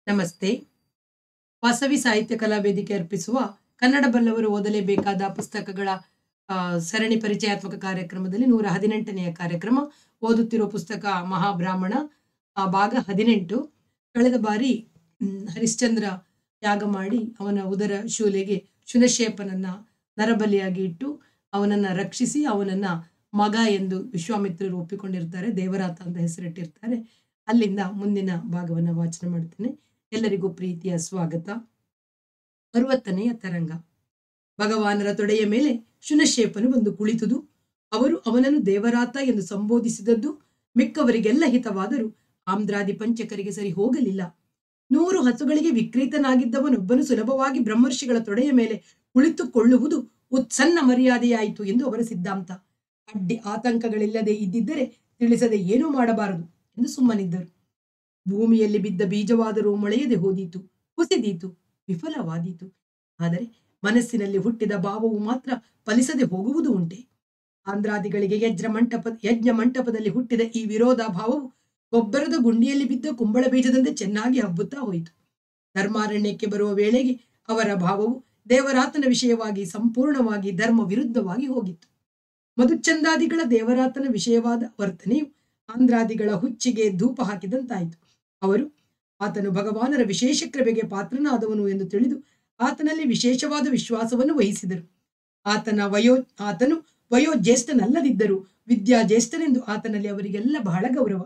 ನಮಸ್ತೆ ವಾಸವಿ ಸಾಹಿತ್ಯ ಕಲಾ ವೇದಿಕೆ ಅರ್ಪಿಸುವ ಕನ್ನಡ ಬಲ್ಲವರು ಓದಲೇಬೇಕಾದ ಪುಸ್ತಕಗಳ ಆ, ಸರಣಿ ಪರಿಚಯಾತ್ಮಕ ಕಾರ್ಯಕ್ರಮದಲ್ಲಿ ನೂರ ಹದಿನೆಂಟನೆಯ ಕಾರ್ಯಕ್ರಮ ಓದುತ್ತಿರುವ ಪುಸ್ತಕ ಮಹಾಬ್ರಾಹ್ಮಣ ಆ, ಭಾಗ ಹದಿನೆಂಟು ಕಳೆದ ಬಾರಿ ಮ್, ಹರಿಶ್ಚಂದ್ರ ಯಾಗ ಮಾಡಿ ಅವನ ಉದರ ಶೂಲೆಗೆ ಶುನಶೇಪನನ್ನ ನರಬಲಿಯಾಗಿ ಇಟ್ಟು ಅವನನ್ನ ರಕ್ಷಿಸಿ ಅವನನ್ನ ಮಗ ಎಂದು ವಿಶ್ವಾಮಿತ್ರರು ಒಪ್ಪಿಕೊಂಡಿರ್ತಾರೆ ದೇವರಾತ ಅಂತ ಹೆಸರಿಟ್ಟಿರ್ತಾರೆ ಅಲ್ಲಿಂದ ಮುಂದಿನ ಭಾಗವನ್ನ ವಾಚನ ಮಾಡ್ತೇನೆ ಎಲ್ಲರಿಗೂ ಪ್ರೀತಿಯ ಸ್ವಾಗತ ಅರವತ್ತನೆಯ ತರಂಗ ಭಗವಾನರ ತೊಡೆಯ ಮೇಲೆ ಶುನಶೇಪನು ಬಂದು ಕುಳಿತುದು ಅವರು ಅವನನ್ನು ದೇವರಾತ ಎಂದು ಸಂಬೋಧಿಸಿದದ್ದು ಮಿಕ್ಕವರಿಗೆಲ್ಲ ಹಿತವಾದರೂ ಆಮ್ದ್ರಾದಿ ಪಂಚಕರಿಗೆ ಸರಿ ಹೋಗಲಿಲ್ಲ ನೂರು ಹಸುಗಳಿಗೆ ವಿಕ್ರೀತನಾಗಿದ್ದವನೊಬ್ಬನು ಸುಲಭವಾಗಿ ಬ್ರಹ್ಮರ್ಷಿಗಳ ತೊಡೆಯ ಮೇಲೆ ಕುಳಿತುಕೊಳ್ಳುವುದು ಉತ್ಸನ್ನ ಮರ್ಯಾದೆಯಾಯಿತು ಎಂದು ಅವರ ಸಿದ್ಧಾಂತ ಅಡ್ಡಿ ಆತಂಕಗಳಿಲ್ಲದೆ ಇದ್ದಿದ್ದರೆ ತಿಳಿಸದೆ ಏನೂ ಮಾಡಬಾರದು ಎಂದು ಸುಮ್ಮನಿದ್ದರು ಭೂಮಿಯಲ್ಲಿ ಬಿದ್ದ ಬೀಜವಾದರೂ ಮೊಳೆಯದೆ ಹೋದೀತು ಕುಸಿದೀತು ವಿಫಲವಾದೀತು ಆದರೆ ಮನಸ್ಸಿನಲ್ಲಿ ಹುಟ್ಟಿದ ಭಾವವು ಮಾತ್ರ ಫಲಿಸದೆ ಹೋಗುವುದು ಉಂಟೆ ಆಂಧ್ರಾದಿಗಳಿಗೆ ಯಜ್ಞ ಮಂಟಪ ಯಜ್ಞ ಮಂಟಪದಲ್ಲಿ ಹುಟ್ಟಿದ ಈ ವಿರೋಧ ಭಾವವು ಗೊಬ್ಬರದ ಗುಂಡಿಯಲ್ಲಿ ಬಿದ್ದ ಕುಂಬಳ ಬೀಜದಂತೆ ಚೆನ್ನಾಗಿ ಹಬ್ಬುತ್ತಾ ಹೋಯಿತು ಧರ್ಮಾರಣ್ಯಕ್ಕೆ ಬರುವ ವೇಳೆಗೆ ಅವರ ಭಾವವು ದೇವರಾತನ ವಿಷಯವಾಗಿ ಸಂಪೂರ್ಣವಾಗಿ ಧರ್ಮ ವಿರುದ್ಧವಾಗಿ ಹೋಗಿತ್ತು ಮಧುಚಂದಾದಿಗಳ ದೇವರಾತನ ವಿಷಯವಾದ ವರ್ತನೆಯು ಆಂಧ್ರಾದಿಗಳ ಹುಚ್ಚಿಗೆ ಧೂಪ ಹಾಕಿದಂತಾಯಿತು ಅವರು ಆತನು ಭಗವಾನರ ವಿಶೇಷ ಕೃಪೆಗೆ ಪಾತ್ರನಾದವನು ಎಂದು ತಿಳಿದು ಆತನಲ್ಲಿ ವಿಶೇಷವಾದ ವಿಶ್ವಾಸವನ್ನು ವಹಿಸಿದರು ಆತನ ವಯೋ ಆತನು ವಯೋಜ್ಯೇಷ್ಠನಲ್ಲದಿದ್ದರೂ ವಿದ್ಯಾ ಜ್ಯೇಷ್ಠನೆಂದು ಆತನಲ್ಲಿ ಅವರಿಗೆಲ್ಲ ಬಹಳ ಗೌರವ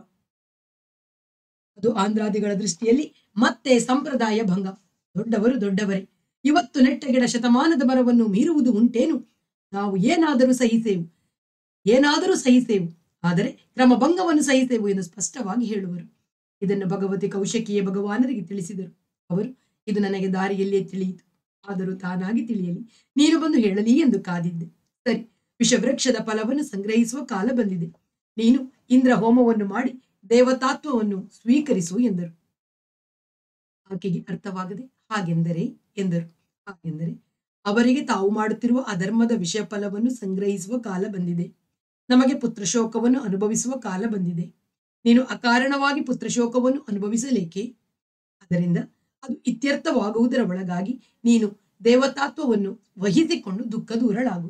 ಅದು ಆಂಧ್ರಾದಿಗಳ ದೃಷ್ಟಿಯಲ್ಲಿ ಮತ್ತೆ ಸಂಪ್ರದಾಯ ಭಂಗ ದೊಡ್ಡವರು ದೊಡ್ಡವರೇ ಇವತ್ತು ನೆಟ್ಟಗಿಡ ಶತಮಾನದ ಮರವನ್ನು ಮೀರುವುದು ಉಂಟೇನು ನಾವು ಏನಾದರೂ ಸಹಿಸೇವು ಏನಾದರೂ ಸಹಿಸೇವು ಆದರೆ ಕ್ರಮಭಂಗವನ್ನು ಸಹಿಸೇವು ಎಂದು ಸ್ಪಷ್ಟವಾಗಿ ಹೇಳುವರು ಇದನ್ನು ಭಗವತಿ ಕೌಶಕಿಯೇ ಭಗವಾನರಿಗೆ ತಿಳಿಸಿದರು ಅವರು ಇದು ನನಗೆ ದಾರಿಯಲ್ಲಿಯೇ ತಿಳಿಯಿತು ಆದರೂ ತಾನಾಗಿ ತಿಳಿಯಲಿ ನೀನು ಬಂದು ಹೇಳಲಿ ಎಂದು ಕಾದಿದ್ದೆ ಸರಿ ವಿಷವೃಕ್ಷದ ಫಲವನ್ನು ಸಂಗ್ರಹಿಸುವ ಕಾಲ ಬಂದಿದೆ ನೀನು ಇಂದ್ರ ಹೋಮವನ್ನು ಮಾಡಿ ದೇವತಾತ್ವವನ್ನು ಸ್ವೀಕರಿಸು ಎಂದರು ಆಕೆಗೆ ಅರ್ಥವಾಗದೆ ಹಾಗೆಂದರೆ ಎಂದರು ಹಾಗೆಂದರೆ ಅವರಿಗೆ ತಾವು ಮಾಡುತ್ತಿರುವ ಅಧರ್ಮದ ವಿಷಯ ಫಲವನ್ನು ಸಂಗ್ರಹಿಸುವ ಕಾಲ ಬಂದಿದೆ ನಮಗೆ ಪುತ್ರಶೋಕವನ್ನು ಅನುಭವಿಸುವ ಕಾಲ ಬಂದಿದೆ ನೀನು ಅಕಾರಣವಾಗಿ ಪುತ್ರಶೋಕವನ್ನು ಅನುಭವಿಸಲೇಕೆ ಅದರಿಂದ ಅದು ಇತ್ಯರ್ಥವಾಗುವುದರ ಒಳಗಾಗಿ ನೀನು ದೇವತಾತ್ವವನ್ನು ವಹಿಸಿಕೊಂಡು ದುಃಖ ದೂರಳಾಗು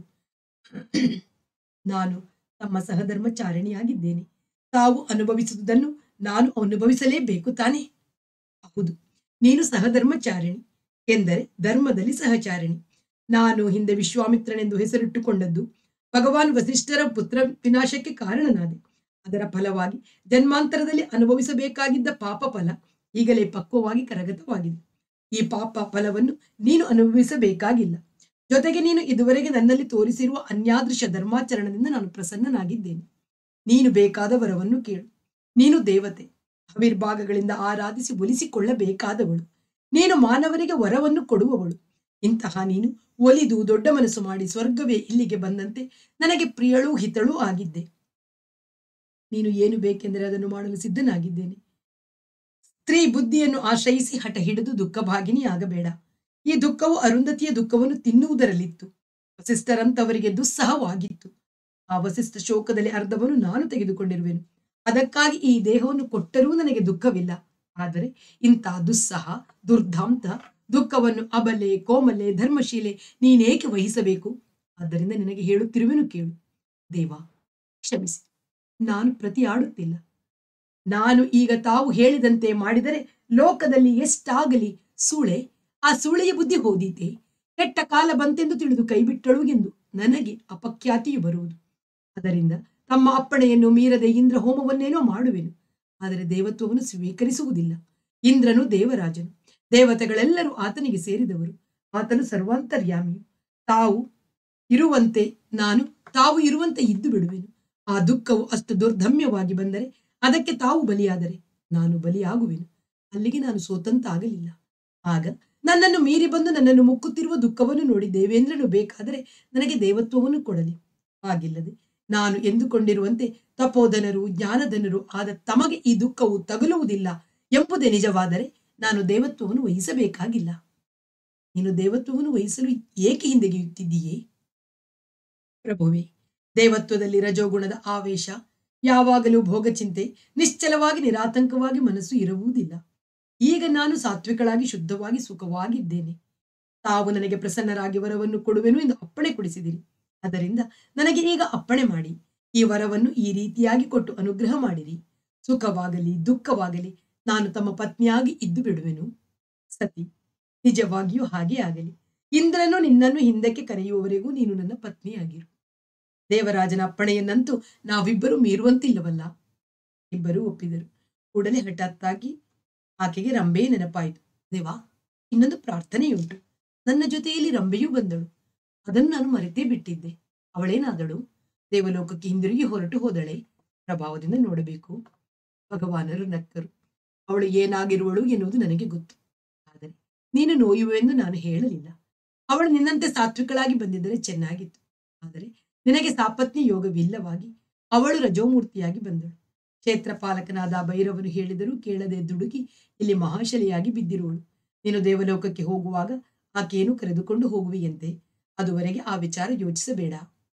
ನಾನು ತಮ್ಮ ಸಹಧರ್ಮಚಾರಿಣಿಯಾಗಿದ್ದೇನೆ ತಾವು ಅನುಭವಿಸುವುದನ್ನು ನಾನು ಅನುಭವಿಸಲೇಬೇಕು ತಾನೇ ಹೌದು ನೀನು ಸಹಧರ್ಮಚಾರಿಣಿ ಎಂದರೆ ಧರ್ಮದಲ್ಲಿ ಸಹಚಾರಿಣಿ ನಾನು ಹಿಂದೆ ವಿಶ್ವಾಮಿತ್ರನೆಂದು ಹೆಸರಿಟ್ಟುಕೊಂಡದ್ದು ಭಗವಾನ್ ವಸಿಷ್ಠರ ಪುತ್ರ ವಿನಾಶಕ್ಕೆ ಕಾರಣನಾದೆ ಅದರ ಫಲವಾಗಿ ಜನ್ಮಾಂತರದಲ್ಲಿ ಅನುಭವಿಸಬೇಕಾಗಿದ್ದ ಪಾಪ ಫಲ ಈಗಲೇ ಪಕ್ವವಾಗಿ ಕರಗತವಾಗಿದೆ ಈ ಪಾಪ ಫಲವನ್ನು ನೀನು ಅನುಭವಿಸಬೇಕಾಗಿಲ್ಲ ಜೊತೆಗೆ ನೀನು ಇದುವರೆಗೆ ನನ್ನಲ್ಲಿ ತೋರಿಸಿರುವ ಅನ್ಯಾದೃಶ ಧರ್ಮಾಚರಣದಿಂದ ನಾನು ಪ್ರಸನ್ನನಾಗಿದ್ದೇನೆ ನೀನು ಬೇಕಾದ ವರವನ್ನು ಕೇಳು ನೀನು ದೇವತೆ ಆವಿರ್ಭಾಗಗಳಿಂದ ಆರಾಧಿಸಿ ಒಲಿಸಿಕೊಳ್ಳಬೇಕಾದವಳು ನೀನು ಮಾನವರಿಗೆ ವರವನ್ನು ಕೊಡುವವಳು ಇಂತಹ ನೀನು ಒಲಿದು ದೊಡ್ಡ ಮನಸ್ಸು ಮಾಡಿ ಸ್ವರ್ಗವೇ ಇಲ್ಲಿಗೆ ಬಂದಂತೆ ನನಗೆ ಪ್ರಿಯಳೂ ಹಿತಳೂ ಆಗಿದ್ದೆ ನೀನು ಏನು ಬೇಕೆಂದರೆ ಅದನ್ನು ಮಾಡಲು ಸಿದ್ಧನಾಗಿದ್ದೇನೆ ಸ್ತ್ರೀ ಬುದ್ಧಿಯನ್ನು ಆಶ್ರಯಿಸಿ ಹಠ ಹಿಡಿದು ದುಃಖ ಭಾಗಿನಿ ಆಗಬೇಡ ಈ ದುಃಖವು ಅರುಂಧತಿಯ ದುಃಖವನ್ನು ತಿನ್ನುವುದರಲ್ಲಿತ್ತು ವಸಿಷ್ಠರಂತವರಿಗೆ ದುಸ್ಸಹವಾಗಿತ್ತು ಆ ವಸಿಷ್ಠ ಶೋಕದಲ್ಲಿ ಅರ್ಧವನ್ನು ನಾನು ತೆಗೆದುಕೊಂಡಿರುವೆನು ಅದಕ್ಕಾಗಿ ಈ ದೇಹವನ್ನು ಕೊಟ್ಟರೂ ನನಗೆ ದುಃಖವಿಲ್ಲ ಆದರೆ ಇಂಥ ದುಸ್ಸಹ ದುರ್ಧಾಂತ ದುಃಖವನ್ನು ಅಬಲೆ ಕೋಮಲೆ ಧರ್ಮಶೀಲೆ ನೀನೇಕೆ ವಹಿಸಬೇಕು ಆದ್ದರಿಂದ ನಿನಗೆ ಹೇಳುತ್ತಿರುವೆನು ಕೇಳು ದೇವ ಕ್ಷಮಿಸಿ ನಾನು ಪ್ರತಿ ಆಡುತ್ತಿಲ್ಲ ನಾನು ಈಗ ತಾವು ಹೇಳಿದಂತೆ ಮಾಡಿದರೆ ಲೋಕದಲ್ಲಿ ಎಷ್ಟಾಗಲಿ ಸೂಳೆ ಆ ಸೂಳೆಯ ಬುದ್ಧಿ ಹೋದೀತೆ ಕೆಟ್ಟ ಕಾಲ ಬಂತೆಂದು ತಿಳಿದು ಕೈಬಿಟ್ಟಳು ಎಂದು ನನಗೆ ಅಪಖ್ಯಾತಿಯು ಬರುವುದು ಅದರಿಂದ ತಮ್ಮ ಅಪ್ಪಣೆಯನ್ನು ಮೀರದೆ ಇಂದ್ರ ಹೋಮವನ್ನೇನೋ ಮಾಡುವೆನು ಆದರೆ ದೇವತ್ವವನ್ನು ಸ್ವೀಕರಿಸುವುದಿಲ್ಲ ಇಂದ್ರನು ದೇವರಾಜನು ದೇವತೆಗಳೆಲ್ಲರೂ ಆತನಿಗೆ ಸೇರಿದವರು ಆತನು ಸರ್ವಾಂತರ್ಯಾಮಿಯು ತಾವು ಇರುವಂತೆ ನಾನು ತಾವು ಇರುವಂತೆ ಇದ್ದು ಬಿಡುವೆನು ಆ ದುಃಖವು ಅಷ್ಟು ದುರ್ಧಮ್ಯವಾಗಿ ಬಂದರೆ ಅದಕ್ಕೆ ತಾವು ಬಲಿಯಾದರೆ ನಾನು ಬಲಿಯಾಗುವೆನು ಅಲ್ಲಿಗೆ ನಾನು ಸೋತಂತ ಆಗಲಿಲ್ಲ ಆಗ ನನ್ನನ್ನು ಮೀರಿ ಬಂದು ನನ್ನನ್ನು ಮುಕ್ಕುತ್ತಿರುವ ದುಃಖವನ್ನು ನೋಡಿ ದೇವೇಂದ್ರನು ಬೇಕಾದರೆ ನನಗೆ ದೇವತ್ವವನ್ನು ಕೊಡಲಿ ಹಾಗಿಲ್ಲದೆ ನಾನು ಎಂದುಕೊಂಡಿರುವಂತೆ ತಪೋಧನರು ಜ್ಞಾನಧನರು ಆದ ತಮಗೆ ಈ ದುಃಖವು ತಗುಲುವುದಿಲ್ಲ ಎಂಬುದೇ ನಿಜವಾದರೆ ನಾನು ದೇವತ್ವವನ್ನು ವಹಿಸಬೇಕಾಗಿಲ್ಲ ನೀನು ದೇವತ್ವವನ್ನು ವಹಿಸಲು ಏಕೆ ಹಿಂದೆಗೆಯುತ್ತಿದ್ದೀಯೇ ಪ್ರಭುವೆ ದೇವತ್ವದಲ್ಲಿ ರಜೋಗುಣದ ಆವೇಶ ಯಾವಾಗಲೂ ಭೋಗಚಿಂತೆ ನಿಶ್ಚಲವಾಗಿ ನಿರಾತಂಕವಾಗಿ ಮನಸ್ಸು ಇರುವುದಿಲ್ಲ ಈಗ ನಾನು ಸಾತ್ವಿಕಳಾಗಿ ಶುದ್ಧವಾಗಿ ಸುಖವಾಗಿದ್ದೇನೆ ತಾವು ನನಗೆ ಪ್ರಸನ್ನರಾಗಿ ವರವನ್ನು ಕೊಡುವೆನು ಎಂದು ಅಪ್ಪಣೆ ಕೊಡಿಸಿದಿರಿ ಅದರಿಂದ ನನಗೆ ಈಗ ಅಪ್ಪಣೆ ಮಾಡಿ ಈ ವರವನ್ನು ಈ ರೀತಿಯಾಗಿ ಕೊಟ್ಟು ಅನುಗ್ರಹ ಮಾಡಿರಿ ಸುಖವಾಗಲಿ ದುಃಖವಾಗಲಿ ನಾನು ತಮ್ಮ ಪತ್ನಿಯಾಗಿ ಇದ್ದು ಬಿಡುವೆನು ಸತಿ ನಿಜವಾಗಿಯೂ ಹಾಗೇ ಆಗಲಿ ಇಂದ್ರನು ನಿನ್ನನ್ನು ಹಿಂದಕ್ಕೆ ಕರೆಯುವವರೆಗೂ ನೀನು ನನ್ನ ಪತ್ನಿಯಾಗಿರು ದೇವರಾಜನ ಅಪ್ಪಣೆಯನ್ನಂತೂ ನಾವಿಬ್ಬರು ಮೀರುವಂತಿಲ್ಲವಲ್ಲ ಇಬ್ಬರು ಒಪ್ಪಿದರು ಕೂಡಲೇ ಹಠಾತ್ತಾಗಿ ಆಕೆಗೆ ರಂಬೆ ನೆನಪಾಯಿತು ದೇವಾ ಇನ್ನೊಂದು ಪ್ರಾರ್ಥನೆಯುಂಟು ನನ್ನ ಜೊತೆಯಲ್ಲಿ ರಂಬೆಯೂ ಬಂದಳು ಅದನ್ನು ನಾನು ಮರೆತೇ ಬಿಟ್ಟಿದ್ದೆ ಅವಳೇನಾದಳು ದೇವಲೋಕಕ್ಕೆ ಹಿಂದಿರುಗಿ ಹೊರಟು ಹೋದಳೆ ಪ್ರಭಾವದಿಂದ ನೋಡಬೇಕು ಭಗವಾನರು ನಕ್ಕರು ಅವಳು ಏನಾಗಿರುವಳು ಎನ್ನುವುದು ನನಗೆ ಗೊತ್ತು ಆದರೆ ನೀನು ನೋಯುವೆಂದು ನಾನು ಹೇಳಲಿಲ್ಲ ಅವಳು ನಿನ್ನಂತೆ ಸಾತ್ವಿಕಳಾಗಿ ಬಂದಿದ್ದರೆ ಚೆನ್ನಾಗಿತ್ತು ಆದರೆ ನಿನಗೆ ಸಾಪತ್ನಿ ಯೋಗವಿಲ್ಲವಾಗಿ ಅವಳು ರಜೋಮೂರ್ತಿಯಾಗಿ ಬಂದಳು ಕ್ಷೇತ್ರಪಾಲಕನಾದ ಭೈರವನು ಹೇಳಿದರೂ ಕೇಳದೆ ದುಡುಕಿ ಇಲ್ಲಿ ಮಹಾಶಲಿಯಾಗಿ ಬಿದ್ದಿರುವಳು ನೀನು ದೇವಲೋಕಕ್ಕೆ ಹೋಗುವಾಗ ಆಕೆಯನ್ನು ಕರೆದುಕೊಂಡು ಹೋಗುವಿಯಂತೆ ಅದುವರೆಗೆ ಆ ವಿಚಾರ ಯೋಚಿಸಬೇಡ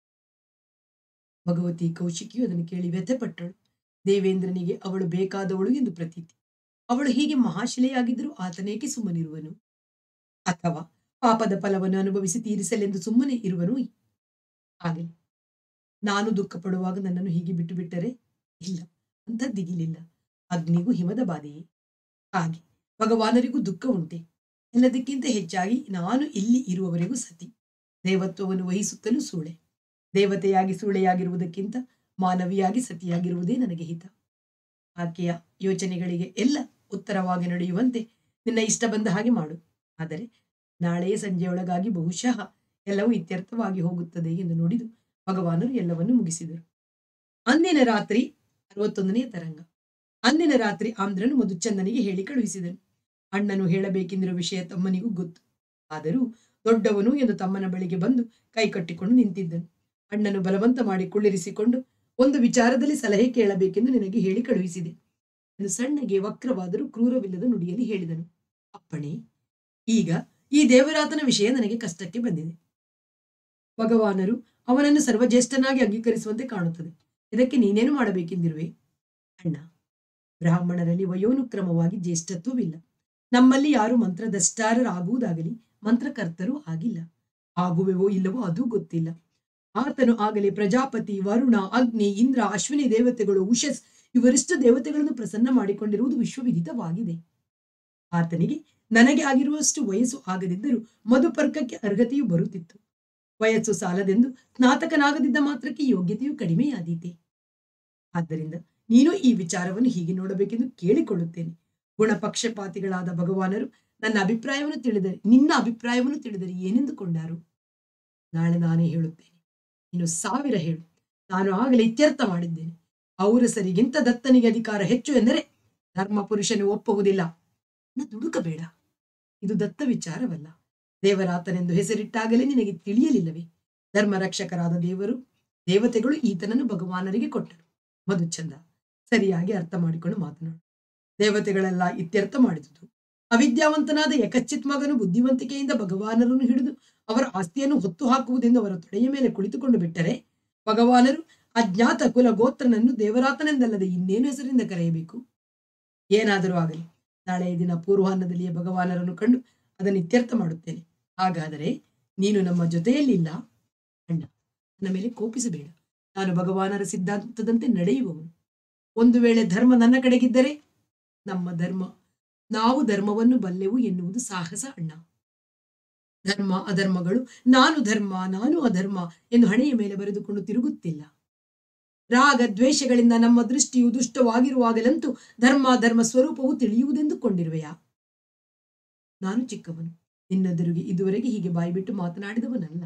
ಭಗವತಿ ಕೌಶಿಕಿಯು ಅದನ್ನು ಕೇಳಿ ವ್ಯಥೆಪಟ್ಟಳು ದೇವೇಂದ್ರನಿಗೆ ಅವಳು ಬೇಕಾದವಳು ಎಂದು ಪ್ರತೀತಿ ಅವಳು ಹೀಗೆ ಮಹಾಶಿಲೆಯಾಗಿದ್ದರೂ ಆತನೇಕೆ ಸುಮ್ಮನಿರುವನು ಅಥವಾ ಪಾಪದ ಫಲವನ್ನು ಅನುಭವಿಸಿ ತೀರಿಸಲೆಂದು ಸುಮ್ಮನೆ ಇರುವನು ಹಾಗೆ ನಾನು ದುಃಖ ಪಡುವಾಗ ನನ್ನನ್ನು ಹೀಗೆ ಬಿಟ್ಟು ಬಿಟ್ಟರೆ ಇಲ್ಲ ಅಂಥದ್ದಿಗಿಲಿಲ್ಲ ಅಗ್ನಿಗೂ ಹಿಮದ ಬಾಧೆಯೇ ಹಾಗೆ ಭಗವಾನರಿಗೂ ದುಃಖ ಉಂಟೆ ಎಲ್ಲದಕ್ಕಿಂತ ಹೆಚ್ಚಾಗಿ ನಾನು ಇಲ್ಲಿ ಇರುವವರೆಗೂ ಸತಿ ದೇವತ್ವವನ್ನು ವಹಿಸುತ್ತಲೂ ಸೂಳೆ ದೇವತೆಯಾಗಿ ಸೂಳೆಯಾಗಿರುವುದಕ್ಕಿಂತ ಮಾನವಿಯಾಗಿ ಸತಿಯಾಗಿರುವುದೇ ನನಗೆ ಹಿತ ಆಕೆಯ ಯೋಚನೆಗಳಿಗೆ ಎಲ್ಲ ಉತ್ತರವಾಗಿ ನಡೆಯುವಂತೆ ನಿನ್ನ ಇಷ್ಟ ಬಂದ ಹಾಗೆ ಮಾಡು ಆದರೆ ನಾಳೆಯ ಸಂಜೆಯೊಳಗಾಗಿ ಬಹುಶಃ ಎಲ್ಲವೂ ಇತ್ಯರ್ಥವಾಗಿ ಹೋಗುತ್ತದೆ ಎಂದು ನುಡಿದು ಭಗವಾನರು ಎಲ್ಲವನ್ನೂ ಮುಗಿಸಿದರು ಅಂದಿನ ರಾತ್ರಿ ಅರವತ್ತೊಂದನೆಯ ತರಂಗ ಅಂದಿನ ರಾತ್ರಿ ಆಂಧ್ರನು ಮಧುಚಂದನಿಗೆ ಹೇಳಿ ಕಳುಹಿಸಿದನು ಅಣ್ಣನು ಹೇಳಬೇಕೆಂದಿರುವ ವಿಷಯ ತಮ್ಮನಿಗೂ ಗೊತ್ತು ಆದರೂ ದೊಡ್ಡವನು ಎಂದು ತಮ್ಮನ ಬಳಿಗೆ ಬಂದು ಕೈ ಕಟ್ಟಿಕೊಂಡು ನಿಂತಿದ್ದನು ಅಣ್ಣನು ಬಲವಂತ ಮಾಡಿ ಕುಳ್ಳಿರಿಸಿಕೊಂಡು ಒಂದು ವಿಚಾರದಲ್ಲಿ ಸಲಹೆ ಕೇಳಬೇಕೆಂದು ನಿನಗೆ ಹೇಳಿ ಕಳುಹಿಸಿದೆ ಎಂದು ಸಣ್ಣಗೆ ವಕ್ರವಾದರೂ ಕ್ರೂರವಿಲ್ಲದ ನುಡಿಯಲ್ಲಿ ಹೇಳಿದನು ಅಪ್ಪಣೆ ಈಗ ಈ ದೇವರಾತನ ವಿಷಯ ನನಗೆ ಕಷ್ಟಕ್ಕೆ ಬಂದಿದೆ ಭಗವಾನರು ಅವನನ್ನು ಸರ್ವಜ್ಯೇಷ್ಠನಾಗಿ ಅಂಗೀಕರಿಸುವಂತೆ ಕಾಣುತ್ತದೆ ಇದಕ್ಕೆ ನೀನೇನು ಮಾಡಬೇಕೆಂದಿರುವೆ ಅಣ್ಣ ಬ್ರಾಹ್ಮಣರಲ್ಲಿ ವಯೋನುಕ್ರಮವಾಗಿ ಜ್ಯೇಷ್ಠತ್ವವಿಲ್ಲ ನಮ್ಮಲ್ಲಿ ಯಾರು ಮಂತ್ರದಷ್ಟಾರರಾಗುವುದಾಗಲಿ ಮಂತ್ರಕರ್ತರೂ ಆಗಿಲ್ಲ ಆಗುವೆವೋ ಇಲ್ಲವೋ ಅದೂ ಗೊತ್ತಿಲ್ಲ ಆತನು ಆಗಲಿ ಪ್ರಜಾಪತಿ ವರುಣ ಅಗ್ನಿ ಇಂದ್ರ ಅಶ್ವಿನಿ ದೇವತೆಗಳು ಉಷಸ್ ಇವರಿಷ್ಟು ದೇವತೆಗಳನ್ನು ಪ್ರಸನ್ನ ಮಾಡಿಕೊಂಡಿರುವುದು ವಿಶ್ವವಿದಿತವಾಗಿದೆ ಆತನಿಗೆ ನನಗೆ ಆಗಿರುವಷ್ಟು ವಯಸ್ಸು ಆಗದಿದ್ದರೂ ಮಧುಪರ್ಕಕ್ಕೆ ಅರ್ಹತೆಯು ಬರುತ್ತಿತ್ತು ವಯಸ್ಸು ಸಾಲದೆಂದು ಸ್ನಾತಕನಾಗದಿದ್ದ ಮಾತ್ರಕ್ಕೆ ಯೋಗ್ಯತೆಯು ಕಡಿಮೆಯಾದೀತೆ ಆದ್ದರಿಂದ ನೀನು ಈ ವಿಚಾರವನ್ನು ಹೀಗೆ ನೋಡಬೇಕೆಂದು ಕೇಳಿಕೊಳ್ಳುತ್ತೇನೆ ಗುಣಪಕ್ಷಪಾತಿಗಳಾದ ಭಗವಾನರು ನನ್ನ ಅಭಿಪ್ರಾಯವನ್ನು ತಿಳಿದರೆ ನಿನ್ನ ಅಭಿಪ್ರಾಯವನ್ನು ತಿಳಿದರೆ ಏನೆಂದುಕೊಂಡಾರು ನಾಳೆ ನಾನೇ ಹೇಳುತ್ತೇನೆ ನೀನು ಸಾವಿರ ಹೇಳು ನಾನು ಆಗಲೇ ಇತ್ಯರ್ಥ ಮಾಡಿದ್ದೇನೆ ಔರಸರಿಗಿಂತ ದತ್ತನಿಗೆ ಅಧಿಕಾರ ಹೆಚ್ಚು ಎಂದರೆ ಧರ್ಮ ಪುರುಷನು ಒಪ್ಪುವುದಿಲ್ಲ ನ ದುಡುಕಬೇಡ ಇದು ದತ್ತ ವಿಚಾರವಲ್ಲ ದೇವರಾತನೆಂದು ಹೆಸರಿಟ್ಟಾಗಲೇ ನಿನಗೆ ತಿಳಿಯಲಿಲ್ಲವೇ ಧರ್ಮ ರಕ್ಷಕರಾದ ದೇವರು ದೇವತೆಗಳು ಈತನನ್ನು ಭಗವಾನರಿಗೆ ಕೊಟ್ಟರು ಮಧುಚಂದ ಸರಿಯಾಗಿ ಅರ್ಥ ಮಾಡಿಕೊಂಡು ಮಾತನಾಡು ದೇವತೆಗಳೆಲ್ಲ ಇತ್ಯರ್ಥ ಮಾಡಿದುದು ಅವಿದ್ಯಾವಂತನಾದ ಯಕಚ್ಚಿತ್ ಮಗನು ಬುದ್ಧಿವಂತಿಕೆಯಿಂದ ಭಗವಾನರನ್ನು ಹಿಡಿದು ಅವರ ಆಸ್ತಿಯನ್ನು ಹೊತ್ತು ಹಾಕುವುದೆಂದು ಅವರ ತೊಡೆಯ ಮೇಲೆ ಕುಳಿತುಕೊಂಡು ಬಿಟ್ಟರೆ ಭಗವಾನರು ಅಜ್ಞಾತ ಕುಲ ಗೋತ್ರನನ್ನು ದೇವರಾತನೆಂದಲ್ಲದೆ ಇನ್ನೇನು ಹೆಸರಿಂದ ಕರೆಯಬೇಕು ಏನಾದರೂ ಆಗಲಿ ನಾಳೆಯ ದಿನ ಪೂರ್ವಾಹ್ನದಲ್ಲಿಯೇ ಭಗವಾನರನ್ನು ಕಂಡು ಅದನ್ನು ಇತ್ಯರ್ಥ ಮಾಡುತ್ತೇನೆ ಹಾಗಾದರೆ ನೀನು ನಮ್ಮ ಜೊತೆಯಲ್ಲಿಲ್ಲ ಅಣ್ಣ ನನ್ನ ಮೇಲೆ ಕೋಪಿಸಬೇಡ ನಾನು ಭಗವಾನರ ಸಿದ್ಧಾಂತದಂತೆ ನಡೆಯುವವನು ಒಂದು ವೇಳೆ ಧರ್ಮ ನನ್ನ ಕಡೆಗಿದ್ದರೆ ನಮ್ಮ ಧರ್ಮ ನಾವು ಧರ್ಮವನ್ನು ಬಲ್ಲೆವು ಎನ್ನುವುದು ಸಾಹಸ ಅಣ್ಣ ಧರ್ಮ ಅಧರ್ಮಗಳು ನಾನು ಧರ್ಮ ನಾನು ಅಧರ್ಮ ಎಂದು ಹಣೆಯ ಮೇಲೆ ಬರೆದುಕೊಂಡು ತಿರುಗುತ್ತಿಲ್ಲ ರಾಗ ದ್ವೇಷಗಳಿಂದ ನಮ್ಮ ದೃಷ್ಟಿಯು ದುಷ್ಟವಾಗಿರುವಾಗಲಂತೂ ಧರ್ಮ ಧರ್ಮ ಸ್ವರೂಪವು ತಿಳಿಯುವುದೆಂದುಕೊಂಡಿರುವೆಯಾ ನಾನು ಚಿಕ್ಕವನು ನಿನ್ನೆದುರಿಗೆ ಇದುವರೆಗೆ ಹೀಗೆ ಬಾಯ್ಬಿಟ್ಟು ಮಾತನಾಡಿದವನಲ್ಲ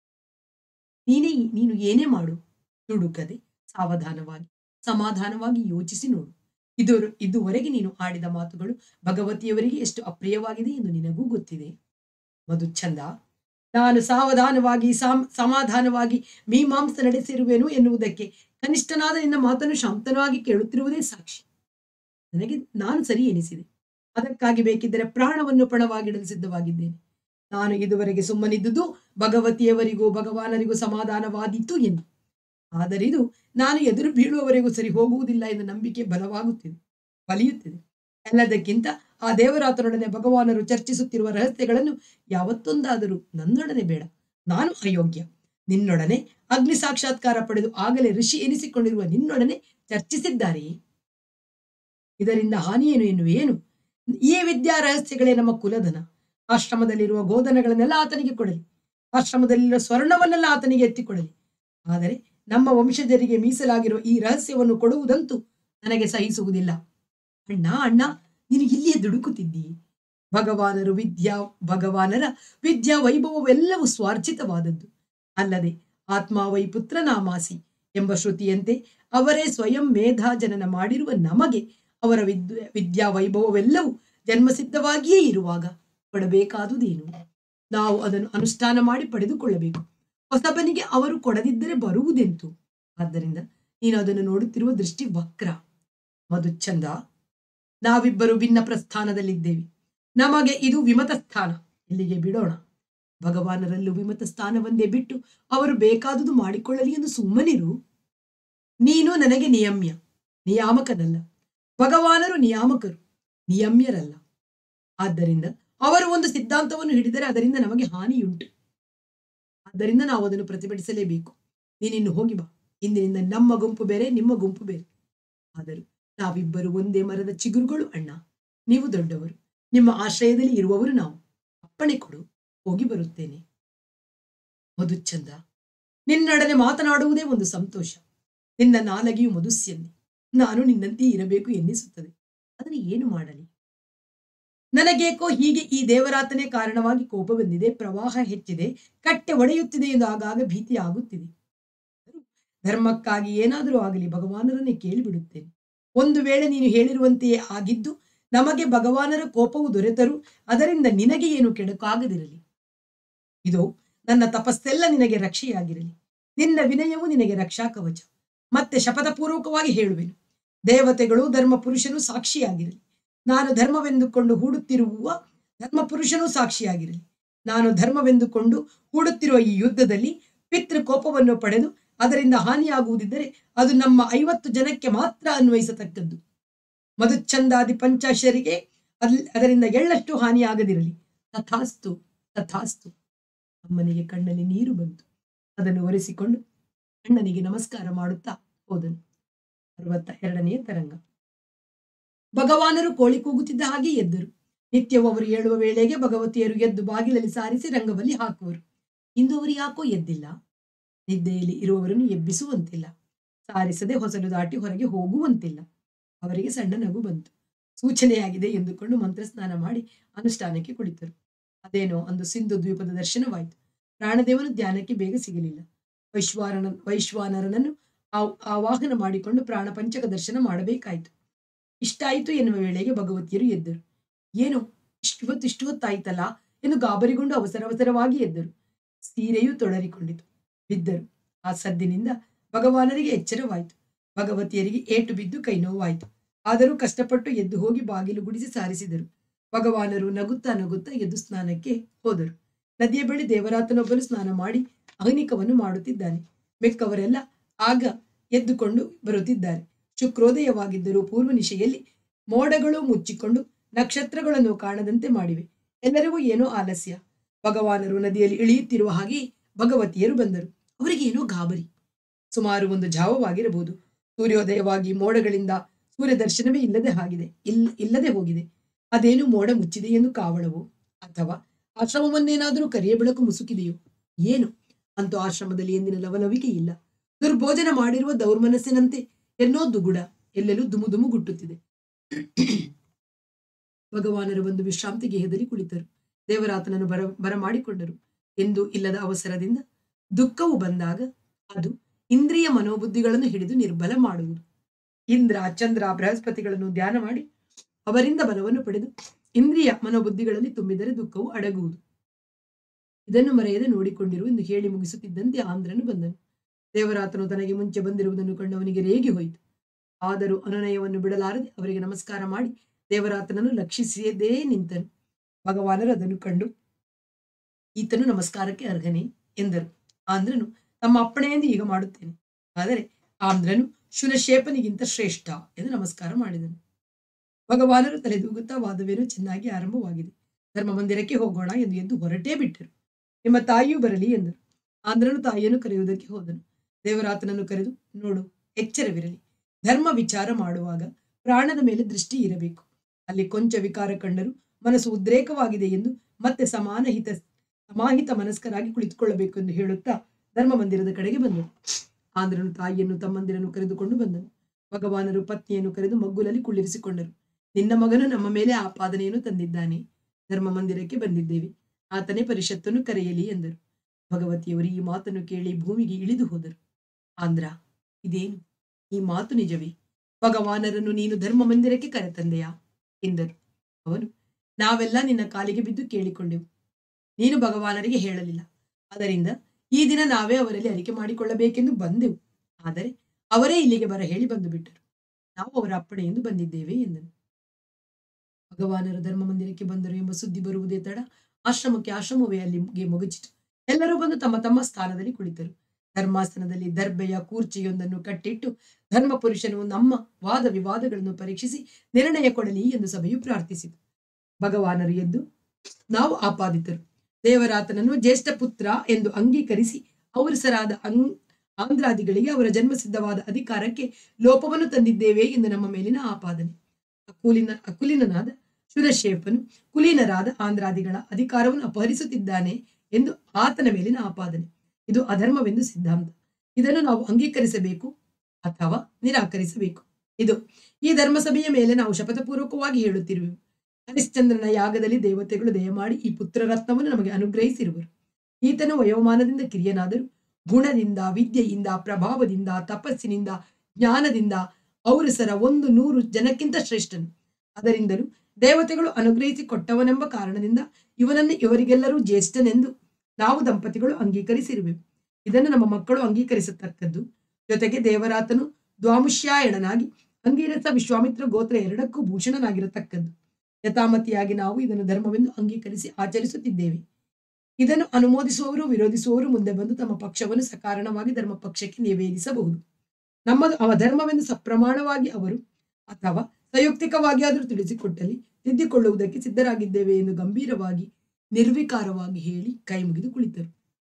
ನೀನೇ ನೀನು ಏನೇ ಮಾಡು ದುಡುಕದೆ ಸಾವಧಾನವಾಗಿ ಸಮಾಧಾನವಾಗಿ ಯೋಚಿಸಿ ನೋಡು ಇದು ಇದುವರೆಗೆ ನೀನು ಆಡಿದ ಮಾತುಗಳು ಭಗವತಿಯವರಿಗೆ ಎಷ್ಟು ಅಪ್ರಿಯವಾಗಿದೆ ಎಂದು ನಿನಗೂ ಗೊತ್ತಿದೆ ಮಧುಚಂದ ನಾನು ಸಾವಧಾನವಾಗಿ ಸಾಮ್ ಸಮಾಧಾನವಾಗಿ ಮೀಮಾಂಸ ನಡೆಸಿರುವೆನು ಎನ್ನುವುದಕ್ಕೆ ಕನಿಷ್ಠನಾದ ನಿನ್ನ ಮಾತನ್ನು ಶಾಂತನವಾಗಿ ಕೇಳುತ್ತಿರುವುದೇ ಸಾಕ್ಷಿ ನನಗೆ ನಾನು ಸರಿ ಎನಿಸಿದೆ ಅದಕ್ಕಾಗಿ ಬೇಕಿದ್ದರೆ ಪ್ರಾಣವನ್ನು ಪಣವಾಗಿಡಲು ಸಿದ್ಧವಾಗಿದ್ದೇನೆ ನಾನು ಇದುವರೆಗೆ ಸುಮ್ಮನಿದ್ದುದು ಭಗವತಿಯವರಿಗೂ ಭಗವಾನರಿಗೂ ಸಮಾಧಾನವಾದೀತು ಎಂದು ಆದರೆ ಇದು ನಾನು ಎದುರು ಬೀಳುವವರೆಗೂ ಸರಿ ಹೋಗುವುದಿಲ್ಲ ಎಂದು ನಂಬಿಕೆ ಬಲವಾಗುತ್ತಿದೆ ಬಲಿಯುತ್ತಿದೆ ಎಲ್ಲದಕ್ಕಿಂತ ಆ ದೇವರಾತನೊಡನೆ ಭಗವಾನರು ಚರ್ಚಿಸುತ್ತಿರುವ ರಹಸ್ಯಗಳನ್ನು ಯಾವತ್ತೊಂದಾದರೂ ನನ್ನೊಡನೆ ಬೇಡ ನಾನು ಅಯೋಗ್ಯ ನಿನ್ನೊಡನೆ ಅಗ್ನಿ ಸಾಕ್ಷಾತ್ಕಾರ ಪಡೆದು ಆಗಲೇ ಋಷಿ ಎನಿಸಿಕೊಂಡಿರುವ ನಿನ್ನೊಡನೆ ಚರ್ಚಿಸಿದ್ದಾರೆಯೇ ಇದರಿಂದ ಹಾನಿಯೇನು ಎನ್ನುವೇನು ಈ ವಿದ್ಯಾ ರಹಸ್ಯಗಳೇ ನಮ್ಮ ಕುಲಧನ ಆಶ್ರಮದಲ್ಲಿರುವ ಗೋಧನಗಳನ್ನೆಲ್ಲ ಆತನಿಗೆ ಕೊಡಲಿ ಆಶ್ರಮದಲ್ಲಿರುವ ಸ್ವರ್ಣವನ್ನೆಲ್ಲ ಆತನಿಗೆ ಎತ್ತಿಕೊಡಲಿ ಆದರೆ ನಮ್ಮ ವಂಶಜರಿಗೆ ಮೀಸಲಾಗಿರುವ ಈ ರಹಸ್ಯವನ್ನು ಕೊಡುವುದಂತೂ ನನಗೆ ಸಹಿಸುವುದಿಲ್ಲ ಅಣ್ಣ ಅಣ್ಣ ನಿನಗೆ ಇಲ್ಲಿಯೇ ದುಡುಕುತ್ತಿದ್ದೀ ಭಗವಾನರು ವಿದ್ಯಾ ಭಗವಾನರ ವಿದ್ಯಾ ವೈಭವವೆಲ್ಲವೂ ಸ್ವಾರ್ಜಿತವಾದದ್ದು ಅಲ್ಲದೆ ಆತ್ಮ ವೈ ಪುತ್ರನಾಮಾಸಿ ಎಂಬ ಶ್ರುತಿಯಂತೆ ಅವರೇ ಸ್ವಯಂ ಮೇಧಾಜನನ ಮಾಡಿರುವ ನಮಗೆ ಅವರ ವಿದ್ಯ ವಿದ್ಯಾ ವೈಭವವೆಲ್ಲವೂ ಜನ್ಮಸಿದ್ಧವಾಗಿಯೇ ಇರುವಾಗ ಕೊಡಬೇಕಾದುದೇನು ನಾವು ಅದನ್ನು ಅನುಷ್ಠಾನ ಮಾಡಿ ಪಡೆದುಕೊಳ್ಳಬೇಕು ಹೊಸಬನಿಗೆ ಅವರು ಕೊಡದಿದ್ದರೆ ಬರುವುದೆಂತು ಆದ್ದರಿಂದ ನೀನು ಅದನ್ನು ನೋಡುತ್ತಿರುವ ದೃಷ್ಟಿ ವಕ್ರ ಮಧುಚಂದ ನಾವಿಬ್ಬರು ಭಿನ್ನ ಪ್ರಸ್ಥಾನದಲ್ಲಿದ್ದೇವೆ ನಮಗೆ ಇದು ವಿಮತ ಸ್ಥಾನ ಇಲ್ಲಿಗೆ ಬಿಡೋಣ ಭಗವಾನರಲ್ಲೂ ವಿಮತ ಸ್ಥಾನವನ್ನೇ ಬಿಟ್ಟು ಅವರು ಬೇಕಾದುದು ಮಾಡಿಕೊಳ್ಳಲಿ ಎಂದು ಸುಮ್ಮನಿರು ನೀನು ನನಗೆ ನಿಯಮ್ಯ ನಿಯಾಮಕನಲ್ಲ ಭಗವಾನರು ನಿಯಾಮಕರು ನಿಯಮ್ಯರಲ್ಲ ಆದ್ದರಿಂದ ಅವರು ಒಂದು ಸಿದ್ಧಾಂತವನ್ನು ಹಿಡಿದರೆ ಅದರಿಂದ ನಮಗೆ ಹಾನಿಯುಂಟು ಆದ್ದರಿಂದ ನಾವು ಅದನ್ನು ಪ್ರತಿಭಟಿಸಲೇಬೇಕು ನೀನಿನ್ನು ಹೋಗಿ ಬಾ ಇಂದಿನಿಂದ ನಮ್ಮ ಗುಂಪು ಬೇರೆ ನಿಮ್ಮ ಗುಂಪು ಬೇರೆ ಆದರೂ ನಾವಿಬ್ಬರು ಒಂದೇ ಮರದ ಚಿಗುರುಗಳು ಅಣ್ಣ ನೀವು ದೊಡ್ಡವರು ನಿಮ್ಮ ಆಶ್ರಯದಲ್ಲಿ ಇರುವವರು ನಾವು ಅಪ್ಪಣೆ ಕೊಡು ಹೋಗಿ ಬರುತ್ತೇನೆ ಮಧುಚಂದ ನಿನ್ನೊಡನೆ ಮಾತನಾಡುವುದೇ ಒಂದು ಸಂತೋಷ ನಿನ್ನ ನಾಲಗೆಯು ಮಧುಸ್ಯನ್ನೆ ನಾನು ನಿನ್ನಂತೆ ಇರಬೇಕು ಎನ್ನಿಸುತ್ತದೆ ಅದನ್ನು ಏನು ಮಾಡಲಿ ನನಗೇಕೋ ಹೀಗೆ ಈ ದೇವರಾತನೇ ಕಾರಣವಾಗಿ ಕೋಪ ಬಂದಿದೆ ಪ್ರವಾಹ ಹೆಚ್ಚಿದೆ ಕಟ್ಟೆ ಒಡೆಯುತ್ತಿದೆ ಎಂದು ಆಗಾಗ ಭೀತಿ ಆಗುತ್ತಿದೆ ಧರ್ಮಕ್ಕಾಗಿ ಏನಾದರೂ ಆಗಲಿ ಭಗವಾನರನ್ನೇ ಕೇಳಿಬಿಡುತ್ತೇನೆ ಒಂದು ವೇಳೆ ನೀನು ಹೇಳಿರುವಂತೆಯೇ ಆಗಿದ್ದು ನಮಗೆ ಭಗವಾನರ ಕೋಪವು ದೊರೆತರೂ ಅದರಿಂದ ನಿನಗೆ ಏನು ಕೆಡಕಾಗದಿರಲಿ ಇದು ನನ್ನ ತಪಸ್ಸೆಲ್ಲ ನಿನಗೆ ರಕ್ಷೆಯಾಗಿರಲಿ ನಿನ್ನ ವಿನಯವು ನಿನಗೆ ರಕ್ಷಾ ಕವಚ ಮತ್ತೆ ಶಪಥಪೂರ್ವಕವಾಗಿ ಹೇಳುವೆನು ದೇವತೆಗಳು ಧರ್ಮ ಪುರುಷನು ಸಾಕ್ಷಿಯಾಗಿರಲಿ ನಾನು ಧರ್ಮವೆಂದುಕೊಂಡು ಹೂಡುತ್ತಿರುವ ಧರ್ಮ ಪುರುಷನೂ ಸಾಕ್ಷಿಯಾಗಿರಲಿ ನಾನು ಧರ್ಮವೆಂದುಕೊಂಡು ಹೂಡುತ್ತಿರುವ ಈ ಯುದ್ಧದಲ್ಲಿ ಪಿತೃ ಕೋಪವನ್ನು ಪಡೆದು ಅದರಿಂದ ಹಾನಿಯಾಗುವುದಿದ್ದರೆ ಅದು ನಮ್ಮ ಐವತ್ತು ಜನಕ್ಕೆ ಮಾತ್ರ ಅನ್ವಯಿಸತಕ್ಕದ್ದು ಮಧುಚ್ಛಂದಾದಿ ಪಂಚಾಶರಿಗೆ ಅದ್- ಅದರಿಂದ ಎಳ್ಳಷ್ಟು ಹಾನಿಯಾಗದಿರಲಿ ತಥಾಸ್ತು ತಥಾಸ್ತು ಅಮ್ಮನಿಗೆ ಕಣ್ಣಲ್ಲಿ ನೀರು ಬಂತು ಅದನ್ನು ಒರೆಸಿಕೊಂಡು ಅಣ್ಣನಿಗೆ ನಮಸ್ಕಾರ ಮಾಡುತ್ತಾ ಹೋದನು ಅರವತ್ತ ಎರಡನೆಯ ತರಂಗ ಭಗವಾನರು ಕೋಳಿ ಕೂಗುತ್ತಿದ್ದ ಹಾಗೆ ಎದ್ದರು ನಿತ್ಯವೂ ಅವರು ಏಳುವ ವೇಳೆಗೆ ಭಗವತಿಯರು ಎದ್ದು ಬಾಗಿಲಲ್ಲಿ ಸಾರಿಸಿ ರಂಗವಲ್ಲಿ ಹಾಕುವರು ಇಂದು ಅವರು ಯಾಕೋ ಎದ್ದಿಲ್ಲ ನಿದ್ದೆಯಲ್ಲಿ ಇರುವವರನ್ನು ಎಬ್ಬಿಸುವಂತಿಲ್ಲ ಸಾರಿಸದೆ ಹೊಸಲು ದಾಟಿ ಹೊರಗೆ ಹೋಗುವಂತಿಲ್ಲ ಅವರಿಗೆ ಸಣ್ಣ ನಗು ಬಂತು ಸೂಚನೆಯಾಗಿದೆ ಎಂದುಕೊಂಡು ಮಂತ್ರ ಸ್ನಾನ ಮಾಡಿ ಅನುಷ್ಠಾನಕ್ಕೆ ಕುಳಿತರು ಅದೇನೋ ಅಂದು ಸಿಂಧು ದ್ವೀಪದ ದರ್ಶನವಾಯಿತು ಪ್ರಾಣದೇವನು ಧ್ಯಾನಕ್ಕೆ ಬೇಗ ಸಿಗಲಿಲ್ಲ ವೈಶ್ವಾನರ ವೈಶ್ವಾನರನನ್ನು ಆ- ಆವಾಹನ ಮಾಡಿಕೊಂಡು ಪ್ರಾಣ ಪಂಚಕ ದರ್ಶನ ಮಾಡಬೇಕಾಯಿತು ಇಷ್ಟಾಯಿತು ಎನ್ನುವ ವೇಳೆಗೆ ಭಗವತಿಯರು ಎದ್ದರು ಏನು ಇಷ್ಟು ಹೊತ್ತು ಇಷ್ಟು ಹೊತ್ತಾಯ್ತಲ್ಲ ಎಂದು ಗಾಬರಿಗೊಂಡು ಅವಸರವಸರವಾಗಿ ಎದ್ದರು ಸೀರೆಯೂ ತೊಡರಿಕೊಂಡಿತು ಬಿದ್ದರು ಆ ಸದ್ದಿನಿಂದ ಭಗವಾನರಿಗೆ ಎಚ್ಚರವಾಯಿತು ಭಗವತಿಯರಿಗೆ ಏಟು ಬಿದ್ದು ಕೈ ನೋವಾಯಿತು ಆದರೂ ಕಷ್ಟಪಟ್ಟು ಎದ್ದು ಹೋಗಿ ಬಾಗಿಲು ಗುಡಿಸಿ ಸಾರಿಸಿದರು ಭಗವಾನರು ನಗುತ್ತಾ ನಗುತ್ತಾ ಎದ್ದು ಸ್ನಾನಕ್ಕೆ ಹೋದರು ನದಿಯ ಬಳಿ ದೇವರಾತನೊಬ್ಬನು ಸ್ನಾನ ಮಾಡಿ ಅಹನಿಕವನ್ನು ಮಾಡುತ್ತಿದ್ದಾನೆ ಮಿಕ್ಕವರೆಲ್ಲ ಆಗ ಎದ್ದುಕೊಂಡು ಬರುತ್ತಿದ್ದಾರೆ ಶುಕ್ರೋದಯವಾಗಿದ್ದರೂ ಪೂರ್ವ ನಿಶೆಯಲ್ಲಿ ಮೋಡಗಳು ಮುಚ್ಚಿಕೊಂಡು ನಕ್ಷತ್ರಗಳನ್ನು ಕಾಣದಂತೆ ಮಾಡಿವೆ ಎಲ್ಲರಿಗೂ ಏನೋ ಆಲಸ್ಯ ಭಗವಾನರು ನದಿಯಲ್ಲಿ ಇಳಿಯುತ್ತಿರುವ ಹಾಗೆ ಭಗವತಿಯರು ಬಂದರು ಅವರಿಗೆ ಏನೋ ಗಾಬರಿ ಸುಮಾರು ಒಂದು ಜಾವವಾಗಿರಬಹುದು ಸೂರ್ಯೋದಯವಾಗಿ ಮೋಡಗಳಿಂದ ಸೂರ್ಯ ದರ್ಶನವೇ ಇಲ್ಲದೆ ಆಗಿದೆ ಇಲ್ ಇಲ್ಲದೆ ಹೋಗಿದೆ ಅದೇನು ಮೋಡ ಮುಚ್ಚಿದೆ ಎಂದು ಕಾವಳವು ಅಥವಾ ಆಶ್ರಮವನ್ನೇನಾದರೂ ಕರಿಯ ಬೆಳಕು ಮುಸುಕಿದೆಯೋ ಏನು ಅಂತೂ ಆಶ್ರಮದಲ್ಲಿ ಎಂದಿನ ಲವಲವಿಕೆ ಇಲ್ಲ ದುರ್ಭೋಜನ ಮಾಡಿರುವ ದೌರ್ಮನಸ್ಸಿನಂತೆ ಎನ್ನೋ ದುಗುಡ ಎಲ್ಲೆಲ್ಲೂ ದುಮು ದುಮು ಗುಟ್ಟುತ್ತಿದೆ ಭಗವಾನರು ಬಂದು ವಿಶ್ರಾಂತಿಗೆ ಹೆದರಿ ಕುಳಿತರು ದೇವರಾತನನ್ನು ಬರ ಬರಮಾಡಿಕೊಂಡರು ಎಂದು ಇಲ್ಲದ ಅವಸರದಿಂದ ದುಃಖವು ಬಂದಾಗ ಅದು ಇಂದ್ರಿಯ ಮನೋಬುದ್ಧಿಗಳನ್ನು ಹಿಡಿದು ನಿರ್ಬಲ ಮಾಡುವುದು ಇಂದ್ರ ಚಂದ್ರ ಬೃಹಸ್ಪತಿಗಳನ್ನು ಧ್ಯಾನ ಮಾಡಿ ಅವರಿಂದ ಬಲವನ್ನು ಪಡೆದು ಇಂದ್ರಿಯ ಮನೋಬುದ್ಧಿಗಳಲ್ಲಿ ತುಂಬಿದರೆ ದುಃಖವು ಅಡಗುವುದು ಇದನ್ನು ಮರೆಯದೆ ನೋಡಿಕೊಂಡಿರು ಎಂದು ಹೇಳಿ ಮುಗಿಸುತ್ತಿದ್ದಂತೆ ಆಂಧ್ರನು ಬಂದನು ದೇವರಾತನು ತನಗೆ ಮುಂಚೆ ಬಂದಿರುವುದನ್ನು ಕಂಡು ಅವನಿಗೆ ರೇಗಿ ಹೋಯಿತು ಆದರೂ ಅನುನಯವನ್ನು ಬಿಡಲಾರದೆ ಅವರಿಗೆ ನಮಸ್ಕಾರ ಮಾಡಿ ದೇವರಾತನನ್ನು ಲಕ್ಷಿಸಿಯದೇ ನಿಂತನು ಭಗವಾನರು ಅದನ್ನು ಕಂಡು ಈತನು ನಮಸ್ಕಾರಕ್ಕೆ ಅರ್ಹನೇ ಎಂದರು ಆಂಧ್ರನು ತಮ್ಮ ಅಪ್ಪಣೆಯಿಂದ ಈಗ ಮಾಡುತ್ತೇನೆ ಆದರೆ ಆಂಧ್ರನು ಶುನಶೇಪನಿಗಿಂತ ಶ್ರೇಷ್ಠ ಎಂದು ನಮಸ್ಕಾರ ಮಾಡಿದನು ಭಗವಾನರು ತಲೆದೂಗುತ್ತಾ ವಾದವೇನು ಚೆನ್ನಾಗಿ ಆರಂಭವಾಗಿದೆ ಧರ್ಮ ಮಂದಿರಕ್ಕೆ ಹೋಗೋಣ ಎಂದು ಎದ್ದು ಹೊರಟೇ ಬಿಟ್ಟರು ನಿಮ್ಮ ತಾಯಿಯೂ ಬರಲಿ ಎಂದರು ಆಂಧ್ರನು ತಾಯಿಯನ್ನು ಕರೆಯುವುದಕ್ಕೆ ಹೋದನು ದೇವರಾತನನ್ನು ಕರೆದು ನೋಡು ಎಚ್ಚರವಿರಲಿ ಧರ್ಮ ವಿಚಾರ ಮಾಡುವಾಗ ಪ್ರಾಣದ ಮೇಲೆ ದೃಷ್ಟಿ ಇರಬೇಕು ಅಲ್ಲಿ ಕೊಂಚ ವಿಕಾರ ಕಂಡರೂ ಮನಸ್ಸು ಉದ್ರೇಕವಾಗಿದೆ ಎಂದು ಮತ್ತೆ ಸಮಾನ ಹಿತ ಸಮಾಹಿತ ಮನಸ್ಕರಾಗಿ ಕುಳಿತುಕೊಳ್ಳಬೇಕು ಎಂದು ಹೇಳುತ್ತಾ ಧರ್ಮ ಮಂದಿರದ ಕಡೆಗೆ ಬಂದನು ಆಂಧ್ರನು ತಾಯಿಯನ್ನು ತಮ್ಮಂದಿರನ್ನು ಕರೆದುಕೊಂಡು ಬಂದನು ಭಗವಾನರು ಪತ್ನಿಯನ್ನು ಕರೆದು ಮಗ್ಗುಲಲ್ಲಿ ಕುಳ್ಳಿರಿಸಿಕೊಂಡರು ನಿನ್ನ ಮಗನು ನಮ್ಮ ಮೇಲೆ ಆಪಾದನೆಯನ್ನು ತಂದಿದ್ದಾನೆ ಧರ್ಮ ಮಂದಿರಕ್ಕೆ ಬಂದಿದ್ದೇವೆ ಆತನೇ ಪರಿಷತ್ತನ್ನು ಕರೆಯಲಿ ಎಂದರು ಭಗವತಿಯವರು ಈ ಮಾತನ್ನು ಕೇಳಿ ಭೂಮಿಗೆ ಇಳಿದು ಹೋದರು ಆಂಧ್ರ ಇದೇನು ಈ ಮಾತು ನಿಜವೇ ಭಗವಾನರನ್ನು ನೀನು ಧರ್ಮ ಮಂದಿರಕ್ಕೆ ಕರೆತಂದೆಯಾ ಎಂದರು ಅವನು ನಾವೆಲ್ಲ ನಿನ್ನ ಕಾಲಿಗೆ ಬಿದ್ದು ಕೇಳಿಕೊಂಡೆವು ನೀನು ಭಗವಾನರಿಗೆ ಹೇಳಲಿಲ್ಲ ಅದರಿಂದ ಈ ದಿನ ನಾವೇ ಅವರಲ್ಲಿ ಅರಿಕೆ ಮಾಡಿಕೊಳ್ಳಬೇಕೆಂದು ಬಂದೆವು ಆದರೆ ಅವರೇ ಇಲ್ಲಿಗೆ ಬರ ಹೇಳಿ ಬಂದು ಬಿಟ್ಟರು ನಾವು ಅವರ ಅಪ್ಪಣೆಯೆಂದು ಬಂದಿದ್ದೇವೆ ಎಂದನು ಭಗವಾನರು ಧರ್ಮ ಮಂದಿರಕ್ಕೆ ಬಂದರು ಎಂಬ ಸುದ್ದಿ ಬರುವುದೇ ತಡ ಆಶ್ರಮಕ್ಕೆ ಆಶ್ರಮವೇ ಅಲ್ಲಿಗೆ ಮುಗಿಚಿತು ಎಲ್ಲರೂ ಬಂದು ತಮ್ಮ ತಮ್ಮ ಸ್ಥಾನದಲ್ಲಿ ಕುಳಿತರು ಧರ್ಮಾಸನದಲ್ಲಿ ದರ್ಬೆಯ ಕೂರ್ಚಿಯೊಂದನ್ನು ಕಟ್ಟಿಟ್ಟು ಧರ್ಮ ಪುರುಷನು ನಮ್ಮ ವಾದ ವಿವಾದಗಳನ್ನು ಪರೀಕ್ಷಿಸಿ ನಿರ್ಣಯ ಕೊಡಲಿ ಎಂದು ಸಭೆಯು ಪ್ರಾರ್ಥಿಸಿತು ಭಗವಾನರು ಎದ್ದು ನಾವು ಆಪಾದಿತರು ದೇವರಾತನನ್ನು ಜ್ಯೇಷ್ಠ ಪುತ್ರ ಎಂದು ಅಂಗೀಕರಿಸಿ ಅವರಿಸರಾದ ಅಂಗ್ ಆಂಧ್ರಾದಿಗಳಿಗೆ ಅವರ ಜನ್ಮಸಿದ್ಧವಾದ ಅಧಿಕಾರಕ್ಕೆ ಲೋಪವನ್ನು ತಂದಿದ್ದೇವೆ ಎಂದು ನಮ್ಮ ಮೇಲಿನ ಆಪಾದನೆ ಅಕುಲಿನ ಅಕುಲಿನನಾದ ಶುರಶೇಫನು ಕುಲೀನರಾದ ಆಂಧ್ರಾದಿಗಳ ಅಧಿಕಾರವನ್ನು ಅಪಹರಿಸುತ್ತಿದ್ದಾನೆ ಎಂದು ಆತನ ಮೇಲಿನ ಆಪಾದನೆ ಇದು ಅಧರ್ಮವೆಂದು ಸಿದ್ಧಾಂತ ಇದನ್ನು ನಾವು ಅಂಗೀಕರಿಸಬೇಕು ಅಥವಾ ನಿರಾಕರಿಸಬೇಕು ಇದು ಈ ಧರ್ಮಸಭೆಯ ಮೇಲೆ ನಾವು ಶಪಥಪೂರ್ವಕವಾಗಿ ಹೇಳುತ್ತಿರುವೆವು ಹರಿಶ್ಚಂದ್ರನ ಯಾಗದಲ್ಲಿ ದೇವತೆಗಳು ದಯಮಾಡಿ ಈ ಪುತ್ರರತ್ನವನ್ನು ನಮಗೆ ಅನುಗ್ರಹಿಸಿರುವರು ಈತನು ವಯೋಮಾನದಿಂದ ಕಿರಿಯನಾದರೂ ಗುಣದಿಂದ ವಿದ್ಯೆಯಿಂದ ಪ್ರಭಾವದಿಂದ ತಪಸ್ಸಿನಿಂದ ಜ್ಞಾನದಿಂದ ಔರಸರ ಒಂದು ನೂರು ಜನಕ್ಕಿಂತ ಶ್ರೇಷ್ಠನು ಅದರಿಂದಲೂ ದೇವತೆಗಳು ಅನುಗ್ರಹಿಸಿ ಕೊಟ್ಟವನೆಂಬ ಕಾರಣದಿಂದ ಇವನನ್ನು ಇವರಿಗೆಲ್ಲರೂ ಜ್ಯೇಷ್ಠನೆಂದು ನಾವು ದಂಪತಿಗಳು ಅಂಗೀಕರಿಸಿರುವೆವು ಇದನ್ನು ನಮ್ಮ ಮಕ್ಕಳು ಅಂಗೀಕರಿಸತಕ್ಕದ್ದು ಜೊತೆಗೆ ದೇವರಾತನು ದ್ವಾಮುಷ್ಯಾಯಣನಾಗಿ ಅಂಗೀರಸ ವಿಶ್ವಾಮಿತ್ರ ಗೋತ್ರ ಎರಡಕ್ಕೂ ಭೂಷಣನಾಗಿರತಕ್ಕದ್ದು ಯಥಾಮತಿಯಾಗಿ ನಾವು ಇದನ್ನು ಧರ್ಮವೆಂದು ಅಂಗೀಕರಿಸಿ ಆಚರಿಸುತ್ತಿದ್ದೇವೆ ಇದನ್ನು ಅನುಮೋದಿಸುವವರು ವಿರೋಧಿಸುವವರು ಮುಂದೆ ಬಂದು ತಮ್ಮ ಪಕ್ಷವನ್ನು ಸಕಾರಣವಾಗಿ ಧರ್ಮ ಪಕ್ಷಕ್ಕೆ ನಿವೇದಿಸಬಹುದು ನಮ್ಮದು ಅವ ಧರ್ಮವೆಂದು ಸಪ್ರಮಾಣವಾಗಿ ಅವರು ಅಥವಾ ಸಂಯುಕ್ತಿಕವಾಗಿ ಆದರೂ ತಿಳಿಸಿಕೊಟ್ಟಲ್ಲಿ ತಿದ್ದಿಕೊಳ್ಳುವುದಕ್ಕೆ ಸಿದ್ಧರಾಗಿದ್ದೇವೆ ಎಂದು ಗಂಭೀರವಾಗಿ ನಿರ್ವಿಕಾರವಾಗಿ ಹೇಳಿ ಕೈ ಮುಗಿದು ಕುಳಿತರು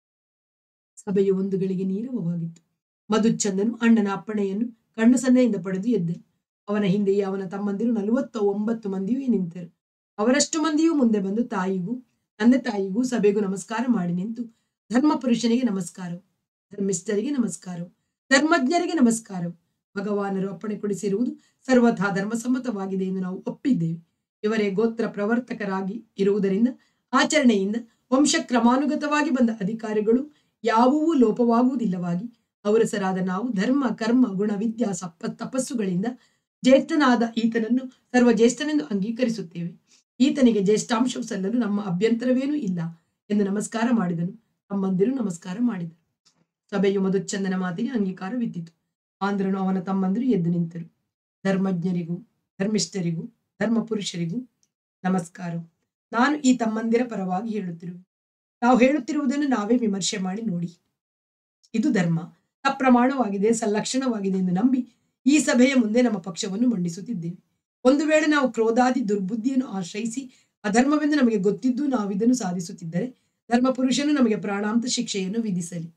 ಸಭೆಯು ಒಂದು ಗಳಿಗೆ ನೀರವವಾಗಿತ್ತು ಮಧುಚಂದನು ಅಣ್ಣನ ಅಪ್ಪಣೆಯನ್ನು ಕಣ್ಣು ಸನ್ನೆಯಿಂದ ಪಡೆದು ಎದ್ದನು ಅವನ ಹಿಂದೆಯೇ ಅವನ ತಮ್ಮಂದಿರು ನಲವತ್ತ ಒಂಬತ್ತು ಮಂದಿಯೂ ನಿಂತರು ಅವರಷ್ಟು ಮಂದಿಯೂ ಮುಂದೆ ಬಂದು ತಾಯಿಗೂ ತಂದೆ ತಾಯಿಗೂ ಸಭೆಗೂ ನಮಸ್ಕಾರ ಮಾಡಿ ನಿಂತು ಧರ್ಮ ಪುರುಷನಿಗೆ ನಮಸ್ಕಾರವು ಧರ್ಮಿಷ್ಠರಿಗೆ ನಮಸ್ಕಾರವು ಧರ್ಮಜ್ಞರಿಗೆ ನಮಸ್ಕಾರವು ಭಗವಾನರು ಅಪ್ಪಣೆ ಕೊಡಿಸಿರುವುದು ಸರ್ವಥಾ ಧರ್ಮಸಮ್ಮತವಾಗಿದೆ ಎಂದು ನಾವು ಒಪ್ಪಿದ್ದೇವೆ ಇವರೇ ಗೋತ್ರ ಪ್ರವರ್ತಕರಾಗಿ ಇರುವುದರಿಂದ ಆಚರಣೆಯಿಂದ ವಂಶ ಕ್ರಮಾನುಗತವಾಗಿ ಬಂದ ಅಧಿಕಾರಿಗಳು ಯಾವುವೂ ಲೋಪವಾಗುವುದಿಲ್ಲವಾಗಿ ಅವರಸರಾದ ನಾವು ಧರ್ಮ ಕರ್ಮ ಗುಣ ವಿದ್ಯಾ ಸಪ್ಪ ತಪಸ್ಸುಗಳಿಂದ ಜ್ಯೇಷ್ಠನಾದ ಈತನನ್ನು ಸರ್ವ ಜ್ಯೇಷ್ಠನೆಂದು ಅಂಗೀಕರಿಸುತ್ತೇವೆ ಈತನಿಗೆ ಜ್ಯೇಷ್ಠಾಂಶವು ಸಲ್ಲಲು ನಮ್ಮ ಅಭ್ಯಂತರವೇನೂ ಇಲ್ಲ ಎಂದು ನಮಸ್ಕಾರ ಮಾಡಿದನು ತಮ್ಮಂದಿರು ನಮಸ್ಕಾರ ಮಾಡಿದರು ಸಭೆಯು ಮಧುಚಂದನ ಮಾತಿಗೆ ಅಂಗೀಕಾರವಿದ್ದಿತು ಆಂಧ್ರನು ಅವನ ತಮ್ಮಂದಿರು ಎದ್ದು ನಿಂತರು ಧರ್ಮಜ್ಞರಿಗೂ ಧರ್ಮಿಷ್ಠರಿಗೂ ಧರ್ಮ ಪುರುಷರಿಗೂ ನಮಸ್ಕಾರ ನಾನು ಈ ತಮ್ಮಂದಿರ ಪರವಾಗಿ ಹೇಳುತ್ತಿರುವೆ ನಾವು ಹೇಳುತ್ತಿರುವುದನ್ನು ನಾವೇ ವಿಮರ್ಶೆ ಮಾಡಿ ನೋಡಿ ಇದು ಧರ್ಮ ಅಪ್ರಮಾಣವಾಗಿದೆ ಸಲ್ಲಕ್ಷಣವಾಗಿದೆ ಎಂದು ನಂಬಿ ಈ ಸಭೆಯ ಮುಂದೆ ನಮ್ಮ ಪಕ್ಷವನ್ನು ಮಂಡಿಸುತ್ತಿದ್ದೇವೆ ಒಂದು ವೇಳೆ ನಾವು ಕ್ರೋಧಾದಿ ದುರ್ಬುದ್ಧಿಯನ್ನು ಆಶ್ರಯಿಸಿ ಅಧರ್ಮವೆಂದು ನಮಗೆ ಗೊತ್ತಿದ್ದು ನಾವು ಇದನ್ನು ಸಾಧಿಸುತ್ತಿದ್ದರೆ ಧರ್ಮ ಪುರುಷನು ನಮಗೆ ಪ್ರಾಣಾಂತ ಶಿಕ್ಷೆಯನ್ನು ವಿಧಿಸಲಿ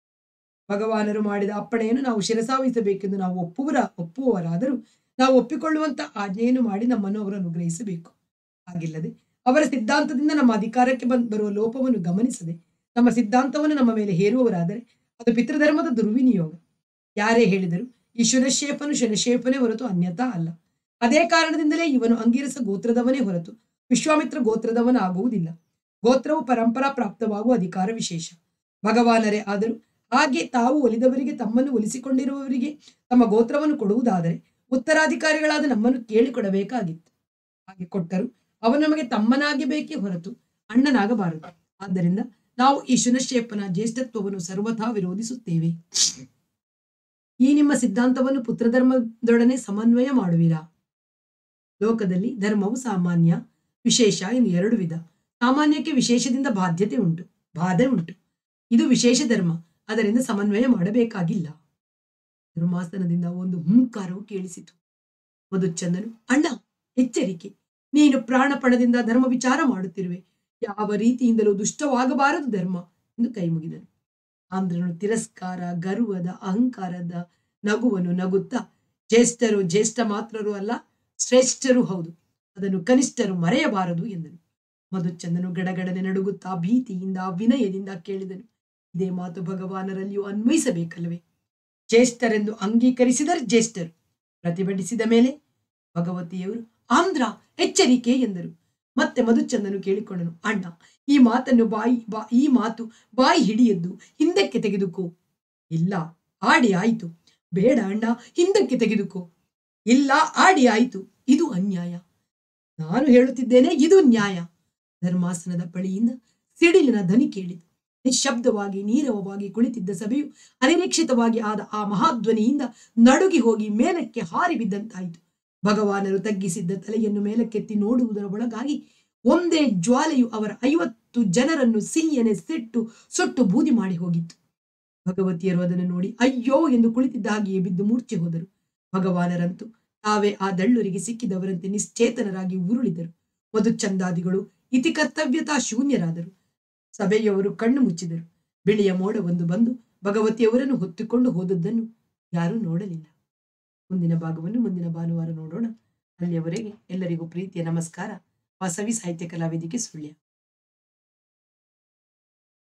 ಭಗವಾನರು ಮಾಡಿದ ಅಪ್ಪಣೆಯನ್ನು ನಾವು ಶಿರಸಾವಹಿಸಬೇಕೆಂದು ನಾವು ಒಪ್ಪುವರ ಒಪ್ಪುವವರಾದರೂ ನಾವು ಒಪ್ಪಿಕೊಳ್ಳುವಂತ ಆಜ್ಞೆಯನ್ನು ಮಾಡಿ ನಮ್ಮನ್ನು ಅವರು ಅನುಗ್ರಹಿಸಬೇಕು ಹಾಗಿಲ್ಲದೆ ಅವರ ಸಿದ್ಧಾಂತದಿಂದ ನಮ್ಮ ಅಧಿಕಾರಕ್ಕೆ ಬಂದ್ ಬರುವ ಲೋಪವನ್ನು ಗಮನಿಸದೆ ನಮ್ಮ ಸಿದ್ಧಾಂತವನ್ನು ನಮ್ಮ ಮೇಲೆ ಹೇರುವವರಾದರೆ ಅದು ಪಿತೃಧರ್ಮದ ದುರ್ವಿನಿಯೋಗ ಯಾರೇ ಹೇಳಿದರು ಈ ಶುನಶೇಫನು ಶುನಶೇಫನೇ ಹೊರತು ಅನ್ಯತಾ ಅಲ್ಲ ಅದೇ ಕಾರಣದಿಂದಲೇ ಇವನು ಅಂಗೀರಸ ಗೋತ್ರದವನೇ ಹೊರತು ವಿಶ್ವಾಮಿತ್ರ ಗೋತ್ರದವನ ಆಗುವುದಿಲ್ಲ ಗೋತ್ರವು ಪರಂಪರಾ ಪ್ರಾಪ್ತವಾಗುವ ಅಧಿಕಾರ ವಿಶೇಷ ಭಗವಾನರೇ ಆದರೂ ಹಾಗೆ ತಾವು ಒಲಿದವರಿಗೆ ತಮ್ಮನ್ನು ಒಲಿಸಿಕೊಂಡಿರುವವರಿಗೆ ತಮ್ಮ ಗೋತ್ರವನ್ನು ಕೊಡುವುದಾದರೆ ಉತ್ತರಾಧಿಕಾರಿಗಳಾದ ನಮ್ಮನ್ನು ಕೇಳಿಕೊಡಬೇಕಾಗಿತ್ತು ಹಾಗೆ ಕೊಟ್ಟರು ಅವನು ನಮಗೆ ತಮ್ಮನಾಗಿ ಬೇಕೇ ಹೊರತು ಅಣ್ಣನಾಗಬಾರದು ಆದ್ದರಿಂದ ನಾವು ಈ ಶುನಶೇಪನ ಜ್ಯೇಷ್ಠತ್ವವನ್ನು ಸರ್ವಥಾ ವಿರೋಧಿಸುತ್ತೇವೆ ಈ ನಿಮ್ಮ ಸಿದ್ಧಾಂತವನ್ನು ಪುತ್ರಧರ್ಮದೊಡನೆ ಸಮನ್ವಯ ಮಾಡುವಿರಾ ಲೋಕದಲ್ಲಿ ಧರ್ಮವು ಸಾಮಾನ್ಯ ವಿಶೇಷ ಎಂದು ಎರಡು ವಿಧ ಸಾಮಾನ್ಯಕ್ಕೆ ವಿಶೇಷದಿಂದ ಬಾಧ್ಯತೆ ಉಂಟು ಬಾಧೆ ಉಂಟು ಇದು ವಿಶೇಷ ಧರ್ಮ ಅದರಿಂದ ಸಮನ್ವಯ ಮಾಡಬೇಕಾಗಿಲ್ಲ ಧರ್ಮಾಸನದಿಂದ ಒಂದು ಹುಂಕಾರವು ಕೇಳಿಸಿತು ಮಧುಚಂದನು ಅಣ್ಣ ಎಚ್ಚರಿಕೆ ನೀನು ಪ್ರಾಣಪಣದಿಂದ ಧರ್ಮ ವಿಚಾರ ಮಾಡುತ್ತಿರುವೆ ಯಾವ ರೀತಿಯಿಂದಲೂ ದುಷ್ಟವಾಗಬಾರದು ಧರ್ಮ ಎಂದು ಕೈ ಮುಗಿದನು ಆಂಧ್ರನು ತಿರಸ್ಕಾರ ಗರ್ವದ ಅಹಂಕಾರದ ನಗುವನ್ನು ನಗುತ್ತಾ ಜ್ಯೇಷ್ಠರು ಜ್ಯೇಷ್ಠ ಮಾತ್ರರು ಅಲ್ಲ ಶ್ರೇಷ್ಠರು ಹೌದು ಅದನ್ನು ಕನಿಷ್ಠರು ಮರೆಯಬಾರದು ಎಂದನು ಮಧುಚಂದನು ಗಡಗಡನೆ ನಡುಗುತ್ತಾ ಭೀತಿಯಿಂದ ವಿನಯದಿಂದ ಕೇಳಿದನು ಇದೇ ಮಾತು ಭಗವಾನರಲ್ಲಿಯೂ ಅನ್ವಯಿಸಬೇಕಲ್ಲವೇ ಜ್ಯೇಷ್ಠರೆಂದು ಅಂಗೀಕರಿಸಿದರೆ ಜ್ಯೇಷ್ಠರು ಪ್ರತಿಭಟಿಸಿದ ಮೇಲೆ ಭಗವತಿಯವರು ಆಂಧ್ರ ಎಚ್ಚರಿಕೆ ಎಂದರು ಮತ್ತೆ ಮಧುಚಂದನು ಕೇಳಿಕೊಂಡನು ಅಣ್ಣ ಈ ಮಾತನ್ನು ಬಾಯಿ ಬಾ ಈ ಮಾತು ಬಾಯಿ ಹಿಡಿಯದ್ದು ಹಿಂದಕ್ಕೆ ತೆಗೆದುಕೋ ಇಲ್ಲ ಆಡಿ ಆಯಿತು ಬೇಡ ಅಣ್ಣ ಹಿಂದಕ್ಕೆ ತೆಗೆದುಕೋ ಇಲ್ಲ ಆಡಿ ಆಯಿತು ಇದು ಅನ್ಯಾಯ ನಾನು ಹೇಳುತ್ತಿದ್ದೇನೆ ಇದು ನ್ಯಾಯ ಧರ್ಮಾಸನದ ಬಳಿಯಿಂದ ಸಿಡಿಲಿನ ಧ್ವನಿ ಕೇಳಿತು ನಿಶ್ಶಬ್ದವಾಗಿ ನೀರವವಾಗಿ ಕುಳಿತಿದ್ದ ಸಭೆಯು ಅನಿರೀಕ್ಷಿತವಾಗಿ ಆದ ಆ ಮಹಾಧ್ವನಿಯಿಂದ ನಡುಗಿ ಹೋಗಿ ಮೇಲಕ್ಕೆ ಹಾರಿ ಬಿದ್ದಂತಾಯಿತು ಭಗವಾನರು ತಗ್ಗಿಸಿದ್ದ ತಲೆಯನ್ನು ಮೇಲಕ್ಕೆತ್ತಿ ನೋಡುವುದರ ಒಳಗಾಗಿ ಒಂದೇ ಜ್ವಾಲೆಯು ಅವರ ಐವತ್ತು ಜನರನ್ನು ಸಿಹಿಯನೆ ಸಿಟ್ಟು ಸುಟ್ಟು ಬೂದಿ ಮಾಡಿ ಹೋಗಿತ್ತು ಭಗವತಿಯರು ಅದನ್ನು ನೋಡಿ ಅಯ್ಯೋ ಎಂದು ಕುಳಿತಿದ್ದ ಹಾಗೆಯೇ ಬಿದ್ದು ಮೂರ್ಛೆ ಹೋದರು ಭಗವಾನರಂತೂ ತಾವೇ ಆ ದಳ್ಳೂರಿಗೆ ಸಿಕ್ಕಿದವರಂತೆ ನಿಶ್ಚೇತನರಾಗಿ ಉರುಳಿದರು ಮಧುಚಂದಾದಿಗಳು ಇತಿ ಕರ್ತವ್ಯತಾ ಶೂನ್ಯರಾದರು ಸಭೆಯವರು ಕಣ್ಣು ಮುಚ್ಚಿದರು ಬಿಳಿಯ ಮೋಡವೊಂದು ಬಂದು ಭಗವತಿಯವರನ್ನು ಹೊತ್ತುಕೊಂಡು ಹೋದದ್ದನ್ನು ಯಾರೂ ನೋಡಲಿಲ್ಲ ಮುಂದಿನ ಭಾಗವನ್ನು ಮುಂದಿನ ಭಾನುವಾರ ನೋಡೋಣ ಅಲ್ಲಿಯವರೆಗೆ ಎಲ್ಲರಿಗೂ ಪ್ರೀತಿಯ ನಮಸ್ಕಾರ ವಾಸವಿ ಸಾಹಿತ್ಯ ಕಲಾವೇದಿಕೆ ಸುಳ್ಯ